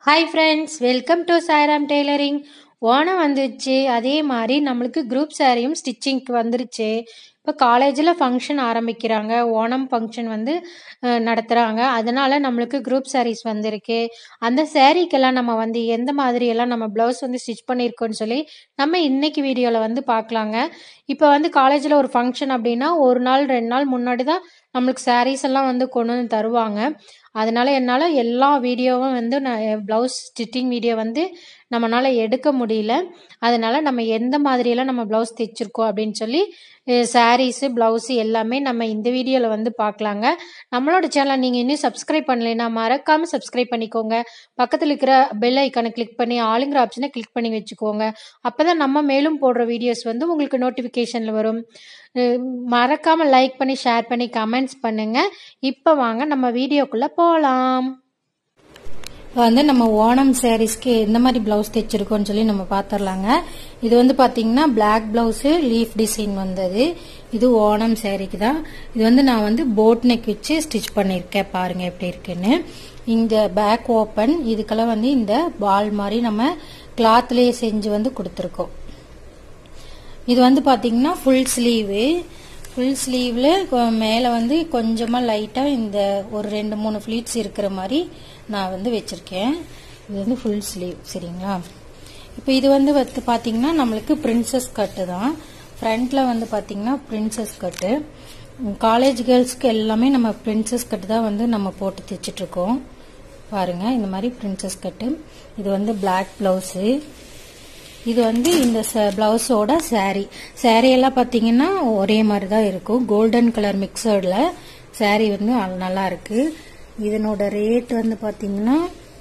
hi friends welcome to Sairam tailoring Onam வந்துச்சு அதே மாதிரி நம்மளுக்கு குரூப் சாரியும் ஸ்டிச்சிங்க்கு வந்துருச்சு இப்போ காலேஜில் ஃபங்க்ஷன் ஆரம்பிக்கிறாங்க ஓணம் ஃபங்க்ஷன் வந்து அஹ், நடத்துகிறாங்க அதனால நம்மளுக்கு குரூப் சாரீஸ் வந்திருக்கு அந்த சாரீக்கெல்லாம் நம்ம வந்து எந்த மாதிரி எல்லாம் நம்ம ப்ளவுஸ் வந்து ஸ்டிச் பண்ணியிருக்கோம்னு சொல்லி நம்ம இன்னைக்கு வீடியோவில் வந்து பார்க்கலாங்க இப்போ வந்து காலேஜில் ஒரு ஃபங்க்ஷன் அப்படின்னா ஒரு நாள் ரெண்டு நாள் முன்னாடி தான் நம்மளுக்கு sarees எல்லாம் வந்து கொண்டு வந்து தருவாங்க அதனால என்னால் எல்லா வீடியோவும் வந்து நான் ப்ளவுஸ் ஸ்டிச்சிங் வீடியோ வந்து நம்மளால் எடுக்க முடியல அதனால நம்ம எந்த மாதிரியெல்லாம் நம்ம ப்ளவுஸ் தைச்சிருக்கோம் அப்படின்னு சொல்லி சாரீஸு ப்ளவுஸு எல்லாமே நம்ம இந்த வீடியோவில் வந்து பார்க்கலாங்க நம்மளோட சேனலை நீங்கள் இன்னும் சப்ஸ்கிரைப் பண்ணலைன்னா மறக்காமல் சப்ஸ்கிரைப் பண்ணிக்கோங்க பக்கத்தில் இருக்கிற பெல் ஐக்கானை கிளிக் பண்ணி ஆளுங்கிற ஆப்ஷனை கிளிக் பண்ணி வச்சுக்கோங்க அப்போ தான் நம்ம மேலும் போடுற வீடியோஸ் வந்து உங்களுக்கு நோட்டிஃபிகேஷனில் வரும் அஹ் மறக்காம லைக் பண்ணி ஷேர் பண்ணி கமெண்ட்ஸ் பண்ணுங்க இப்போ வாங்க நம்ம வீடியோக்குள்ள போகலாம் இப்போ வந்து நம்ம ஓணம் சாரீஸ்க்கு எந்த மாதிரி பிளவுஸ் தைச்சிருக்கோம்னு சொல்லி நம்ம பார்த்துடலாங்க இது வந்து பாத்தீங்கன்னா பிளாக் பிளவுஸ் லீஃப் டிசைன் வந்தது இது ஓணம் சாரீக்கு தான் இது வந்து நான் வந்து போட் நெக் வச்சு ஸ்டிச் பண்ணியிருக்கேன் பாருங்க எப்படி இருக்குன்னு இந்த பேக் ஓப்பன் இதுக்கெல்லாம் வந்து இந்த பால் மாதிரி நம்ம கிளாத்லயே செஞ்சு வந்து கொடுத்துருக்கோம் இது வந்து பாத்தீங்கன்னா ஃபுல் ஸ்லீவு ஃபுல் ஸ்லீவ்ல மேலே வந்து கொஞ்சமாக லைட்டாக இந்த ஒரு ரெண்டு மூணு ஃப்ளீட்ஸ் இருக்கிற மாதிரி நான் வந்து வச்சிருக்கேன் இது வந்து ஃபுல் ஸ்லீவ் சரிங்களா இப்போ இது வந்து வந்து பார்த்தீங்கன்னா நம்மளுக்கு பிரின்சஸ் கட்டு தான் ஃப்ரண்ட்ல வந்து பார்த்தீங்கன்னா பிரின்சஸ் கட்டு காலேஜ் கேர்ள்ஸ்க்கு எல்லாமே நம்ம பிரின்சஸ் கட்டு தான் வந்து நம்ம போட்டு தைச்சிட்டு இருக்கோம் பாருங்க இந்த மாதிரி பிரின்சஸ் கட்டு இது வந்து பிளாக் பிளவுஸு இது வந்து இந்த பிளவுஸோட saree saree எல்லாம் பார்த்தீங்கன்னா ஒரே மாதிரி தான் இருக்கும் கோல்டன் கலர் மிக்சர்டில் saree வந்து அ- நல்லா இருக்கு இதனோட ரேட் வந்து பார்த்தீங்கன்னா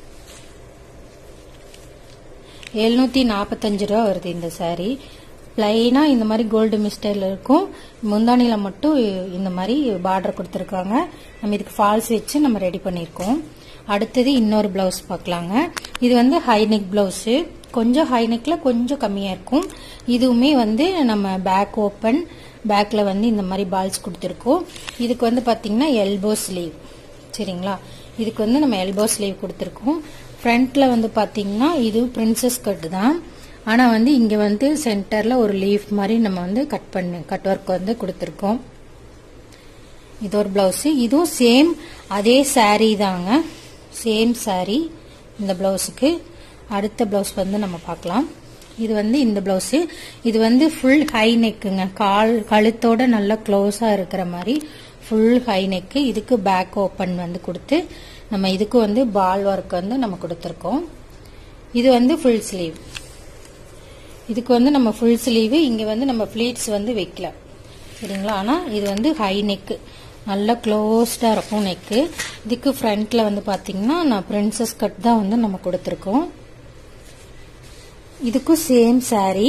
எழுநூத்தி நாற்பத்தஞ்சு ரூபா வருது இந்த saree பிளைனா இந்த மாதிரி கோல்டு மிஸ்டைல் இருக்கும் முந்தானில மட்டும் இந்த மாதிரி பார்டர் கொடுத்துருக்காங்க நம்ம இதுக்கு ஃபால்ஸ் வச்சு நம்ம ரெடி பண்ணியிருக்கோம் அடுத்தது இன்னொரு பிளவுஸ் பார்க்கலாங்க இது வந்து ஹை நெக் பிளவுஸ் கொஞ்சம் ஹை நெக்ல கொஞ்சம் கம்மியா இருக்கும் இதுவுமே வந்து நம்ம பேக் ஓப்பன் பேக்ல வந்து இந்த மாதிரி பால்ஸ் கொடுத்துருக்கோம் இதுக்கு வந்து பாத்தீங்கன்னா எல்போ ஸ்லீவ் சரிங்களா இதுக்கு வந்து நம்ம எல்போ ஸ்லீவ் கொடுத்துருக்கோம் ஃப்ரண்ட்ல வந்து பாத்தீங்கன்னா இது பிரின்சஸ் கட் தான் ஆனா வந்து இங்க வந்து சென்டர்ல ஒரு லீஃப் மாதிரி நம்ம வந்து கட் பண்ணி கட் ஒர்க் வந்து கொடுத்துருக்கோம் இது ஒரு பிளவுஸ் இதுவும் சேம் அதே saree தாங்க சேம் saree இந்த பிளவுஸுக்கு அடுத்த பிளவுஸ் வந்து நம்ம பார்க்கலாம் இது வந்து இந்த பிளவுஸ் இது வந்து ஃபுல் ஹை நெக்குங்க கால் கழுத்தோட நல்லா க்ளோஸா இருக்கிற மாதிரி ஃபுல் ஹை நெக்கு இதுக்கு பேக் ஓப்பன் வந்து கொடுத்து நம்ம இதுக்கு வந்து பால் ஒர்க் வந்து நம்ம கொடுத்துருக்கோம் இது வந்து ஃபுல் ஸ்லீவ் இதுக்கு வந்து நம்ம ஃபுல் ஸ்லீவ் இங்க வந்து நம்ம ஃபிளீட்ஸ் வந்து வைக்கல சரிங்களா ஆனா இது வந்து ஹை நெக்கு நல்லா க்ளோஸ்டா இருக்கும் நெக்கு இதுக்கு ஃப்ரண்ட்ல வந்து பாத்தீங்கன்னா நான் பிரின்சஸ் கட் தான் வந்து நம்ம கொடுத்துருக்கோம் இதுக்கும் சேம் saree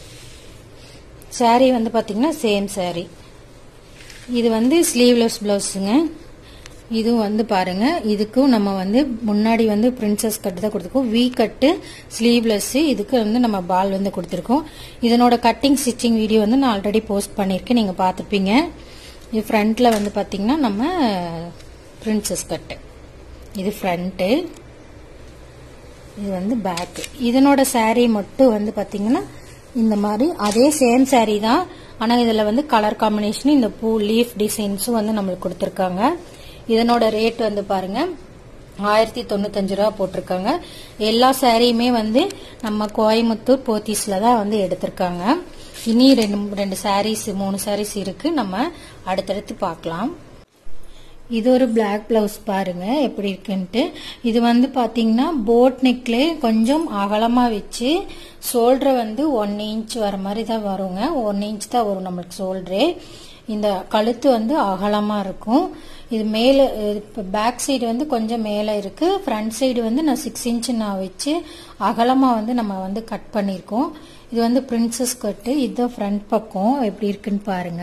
saree வந்து பாத்தீங்கன்னா சேம் saree இது வந்து ஸ்லீவ்லெஸ் பிளவுஸுங்க இதுவும் வந்து பாருங்க இதுக்கும் நம்ம வந்து முன்னாடி வந்து பிரின்சஸ் கட் தான் கொடுத்துருக்கோம் வி கட்டு ஸ்லீவ்லெஸ் இதுக்கு வந்து நம்ம பால் வந்து கொடுத்துருக்கோம் இதனோட கட்டிங் ஸ்டிச்சிங் வீடியோ வந்து நான் ஆல்ரெடி போஸ்ட் பண்ணியிருக்கேன் நீங்க பார்த்துருப்பீங்க இது ஃப்ரண்ட்ல வந்து பாத்தீங்கன்னா நம்ம பிரின்சஸ் கட்டு இது ஃப்ரண்ட்டு இது வந்து பேக் இதனோட saree மட்டும் வந்து பாத்தீங்கன்னா இந்த மாதிரி அதே சேம் saree தான் ஆனா இதுல வந்து கலர் காம்பினேஷன் இந்த பூ லீஃப் டிசைன்ஸும் வந்து நம்மளுக்கு கொடுத்துருக்காங்க இதனோட ரேட் வந்து பாருங்க ஆயிரத்தி தொண்ணூத்தஞ்சு ரூபா போட்டிருக்காங்க எல்லா சாரியுமே வந்து நம்ம கோயம்புத்தூர் போத்தீஸ்ல தான் வந்து எடுத்திருக்காங்க இனி ரெண்டு ரெண்டு சாரீஸ் மூணு சாரீஸ் இருக்கு நம்ம அடுத்தடுத்து பார்க்கலாம் இது ஒரு பிளாக் பிளவுஸ் பாருங்க எப்படி இருக்குன்ட்டு இது வந்து பாத்தீங்கன்னா போட் நெக்ல கொஞ்சம் அகலமா வச்சு ஷோல்டரை வந்து ஒன் இன்ச் வர மாதிரி தான் வருங்க ஒன் இன்ச் தான் வரும் நம்மளுக்கு ஷோல்டரு இந்த கழுத்து வந்து அகலமா இருக்கும் இது மேல இப்போ பேக் சைடு வந்து கொஞ்சம் மேல இருக்கு ஃப்ரண்ட் சைடு வந்து நான் சிக்ஸ் இன்ச் நான் வச்சு அகலமா வந்து நம்ம வந்து கட் பண்ணியிருக்கோம் இது வந்து பிரின்சஸ் கட்டு இதுதான் ஃப்ரண்ட் பக்கம் எப்படி இருக்குன்னு பாருங்க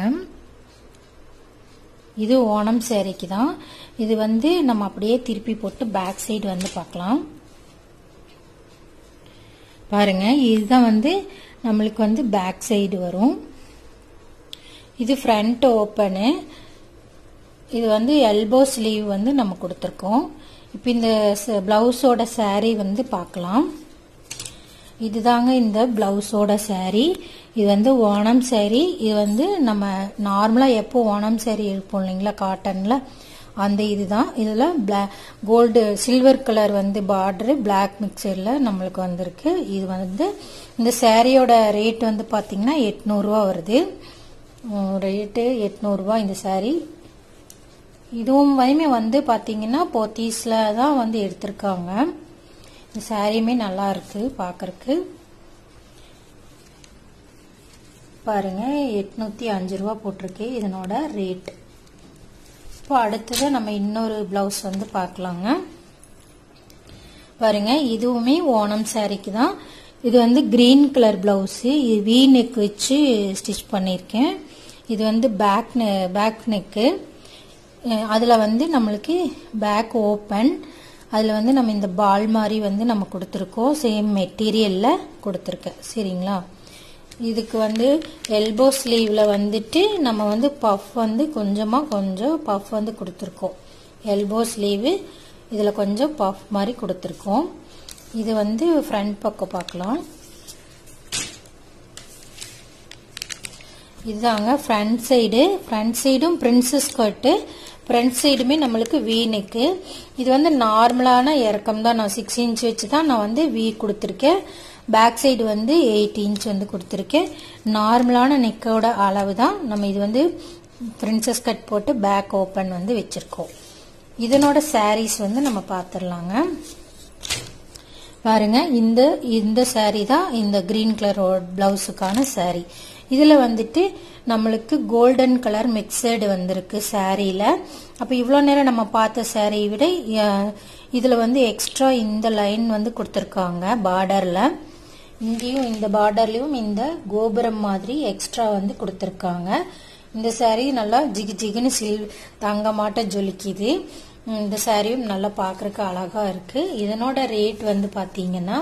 இது ஓணம் சேரீக்கு தான் இது வந்து நம்ம அப்படியே திருப்பி போட்டு பேக் சைடு வந்து பார்க்கலாம் பாருங்க இதுதான் வந்து நம்மளுக்கு வந்து பேக் சைடு வரும் இது ஃப்ரண்ட் ஓப்பனு இது வந்து எல்போ ஸ்லீவ் வந்து நம்ம கொடுத்துருக்கோம் இப்போ இந்த ப்ளவுஸோட saree வந்து பார்க்கலாம் இதுதாங்க இந்த ப்ளவுஸோட saree இது வந்து ஓணம் saree இது வந்து நம்ம நார்மலாக எப்போ ஓணம் saree இருப்போம் இல்லைங்களா காட்டனில் அந்த இதுதான் இதில் பிளா கோல்டு சில்வர் கலர் வந்து பார்டரு பிளாக் மிக்சரில் நம்மளுக்கு வந்திருக்கு இது வந்து இந்த சாரியோட ரேட் வந்து பார்த்தீங்கன்னா எட்நூறுரூவா வருது ரேட்டு எட்நூறுரூவா இந்த saree இதுவும் வரையுமே வந்து பார்த்தீங்கன்னா போத்தீஸில் தான் வந்து எடுத்திருக்காங்க இந்த சாரியுமே நல்லா இருக்கு பார்க்கறக்கு பாருங்க எட்நூத்தி அஞ்சு ரூபா போட்டிருக்கு இதனோட ரேட் இப்போ அடுத்தது நம்ம இன்னொரு பிளவுஸ் வந்து பார்க்கலாங்க பாருங்க இதுவுமே ஓணம் சாரிக்கு தான் இது வந்து கிரீன் கலர் பிளவுஸு இது வி நெக் வச்சு ஸ்டிச் பண்ணியிருக்கேன் இது வந்து பேக் பேக் நெக்கு அதில் வந்து நம்மளுக்கு பேக் ஓப்பன் அதில் வந்து நம்ம இந்த பால் மாதிரி வந்து நம்ம கொடுத்துருக்கோம் சேம் மெட்டீரியலில் கொடுத்துருக்கேன் சரிங்களா இதுக்கு வந்து எல்போ ஸ்லீவில் வந்துட்டு நம்ம வந்து பஃப் வந்து கொஞ்சமாக கொஞ்சம் பஃப் வந்து கொடுத்துருக்கோம் எல்போ ஸ்லீவு இதில் கொஞ்சம் பஃப் மாதிரி கொடுத்துருக்கோம் இது வந்து ஃப்ரண்ட் பக்கம் பார்க்கலாம் இதுதாங்க ஃப்ரண்ட் சைடு ஃப்ரண்ட் சைடும் பிரின்சஸ் கட்டு ஃப்ரண்ட் சைடுமே நம்மளுக்கு வி நெக்கு இது வந்து நார்மலான இறக்கம் தான் நான் சிக்ஸ் இன்ச் வச்சு தான் நான் வந்து வி கொடுத்துருக்கேன் பேக் சைடு வந்து எயிட் இன்ச் வந்து கொடுத்துருக்கேன் நார்மலான நெக்கோட அளவு தான் நம்ம இது வந்து பிரின்சஸ் கட் போட்டு பேக் ஓப்பன் வந்து வச்சுருக்கோம் இதனோட சாரீஸ் வந்து நம்ம பார்த்துடலாங்க பாருங்க இந்த இந்த saree தான் இந்த கிரீன் கலர் பிளவுஸுக்கான saree இதில் வந்துட்டு நம்மளுக்கு கோல்டன் கலர் மிக்சடு வந்திருக்கு சாரியில் அப்போ இவ்வளோ நேரம் நம்ம பார்த்த saree விட இதில் வந்து எக்ஸ்ட்ரா இந்த லைன் வந்து கொடுத்துருக்காங்க பார்டரில் இங்கேயும் இந்த பார்டர்லையும் இந்த கோபுரம் மாதிரி எக்ஸ்ட்ரா வந்து கொடுத்துருக்காங்க இந்த saree நல்லா ஜிகு ஜிகுன்னு சில் தங்கமாட்ட ஜொலிக்குது இந்த சாரியும் நல்லா பார்க்கறக்கு அழகா இருக்கு இதனோட ரேட் வந்து பாத்தீங்கன்னா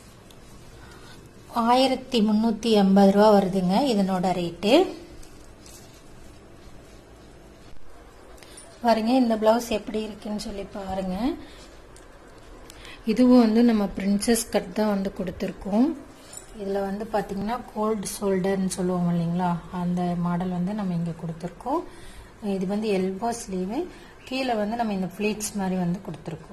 ஆயிரத்தி முந்நூற்றி எண்பது ரூபா வருதுங்க இதனோட ரேட்டு பாருங்க இந்த பிளவுஸ் எப்படி இருக்குன்னு சொல்லி பாருங்க இதுவும் வந்து நம்ம பிரின்சஸ் கட் தான் வந்து கொடுத்துருக்கோம் இதில் வந்து பார்த்தீங்கன்னா கோல்டு ஷோல்டர்னு சொல்லுவோம் இல்லைங்களா அந்த மாடல் வந்து நம்ம இங்கே கொடுத்துருக்கோம் இது வந்து எல்போ ஸ்லீவு கீழே வந்து நம்ம இந்த ஃப்ளீட்ஸ் மாதிரி வந்து கொடுத்துருக்கோம்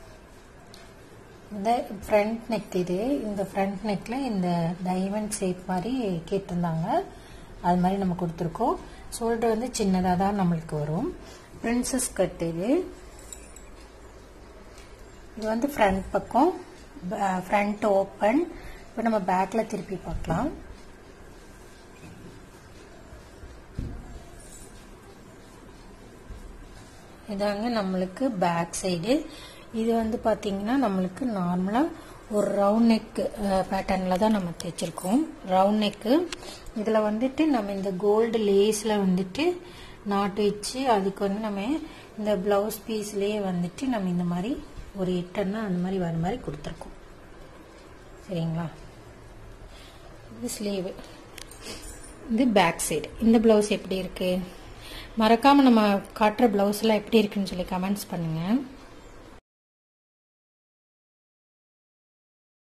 இந்த ஃப்ரண்ட் நெக் இது இந்த ஃப்ரண்ட் நெக்ல இந்த டைமண்ட் ஷேப் மாதிரி கேட்டிருந்தாங்க அது மாதிரி நம்ம கொடுத்துருக்கோம் ஷோல்டர் வந்து சின்னதாக தான் நம்மளுக்கு வரும் பிரின்சஸ் கட் இது இது வந்து ஃப்ரண்ட் பக்கம் ஃப்ரண்ட் ஓப்பன் இப்போ நம்ம பேக்கில் திருப்பி பார்க்கலாம் இதாங்க நம்மளுக்கு பேக் சைடு இது வந்து பார்த்தீங்கன்னா நம்மளுக்கு நார்மலாக ஒரு ரவுண்ட் நெக் பேட்டர்னில் தான் நம்ம தைச்சிருக்கோம் ரவுண்ட் நெக்கு இதில் வந்துட்டு நம்ம இந்த கோல்டு லேஸில் வந்துட்டு நாட்டு வச்சு அதுக்கு வந்து நம்ம இந்த ப்ளவுஸ் பீஸ்லேயே வந்துட்டு நம்ம இந்த மாதிரி ஒரு எட்டன்னா அந்த மாதிரி வர மாதிரி கொடுத்துருக்கோம் சரிங்களா இது ஸ்லீவு இது பேக் சைடு இந்த ப்ளவுஸ் எப்படி இருக்குது மறக்காமல் நம்ம காட்டுற ப்ளவுஸ்லாம் எப்படி இருக்குன்னு சொல்லி கமெண்ட்ஸ் பண்ணுங்கள்